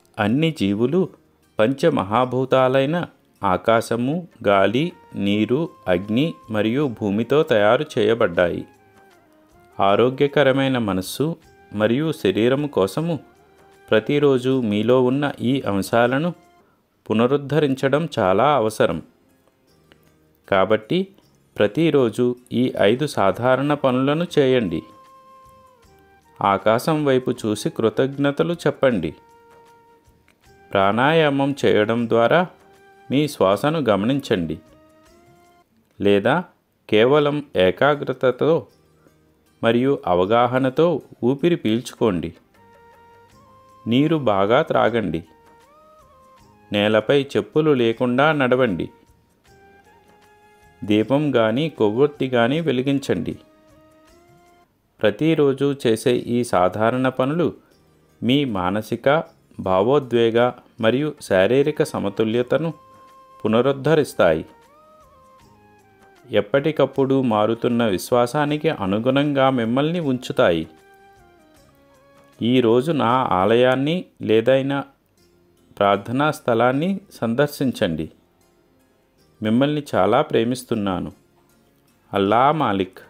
అన్ని జీవులు పంచమహాభూతాలైన ఆకాశము గాలి నీరు అగ్ని మరియు భూమితో తయారు చేయబడ్డాయి ఆరోగ్యకరమైన మనస్సు మరియు శరీరము కోసము ప్రతిరోజు మీలో ఉన్న ఈ అంశాలను పునరుద్ధరించడం చాలా అవసరం కాబట్టి ప్రతిరోజు ఈ ఐదు సాధారణ పనులను చేయండి ఆకాశం వైపు చూసి కృతజ్ఞతలు చెప్పండి ప్రాణాయామం చేయడం ద్వారా మీ శ్వాసను గమనించండి లేదా కేవలం ఏకాగ్రతతో మరియు అవగాహనతో ఊపిరి పీల్చుకోండి నీరు బాగా త్రాగండి నేలపై చెప్పులు లేకుండా నడవండి దీపం కానీ కొవ్వొత్తి కానీ వెలిగించండి ప్రతిరోజు చేసే ఈ సాధారణ పనులు మీ మానసిక భావోద్వేగ మరియు శారీరక సమతుల్యతను పునరుద్ధరిస్తాయి ఎప్పటికప్పుడు మారుతున్న విశ్వాసానికి అనుగుణంగా మిమ్మల్ని ఉంచుతాయి ఈరోజు నా ఆలయాన్ని లేదైనా ప్రార్థనా స్థలాన్ని సందర్శించండి మిమ్మల్ని చాలా ప్రేమిస్తున్నాను అల్లా మాలిక్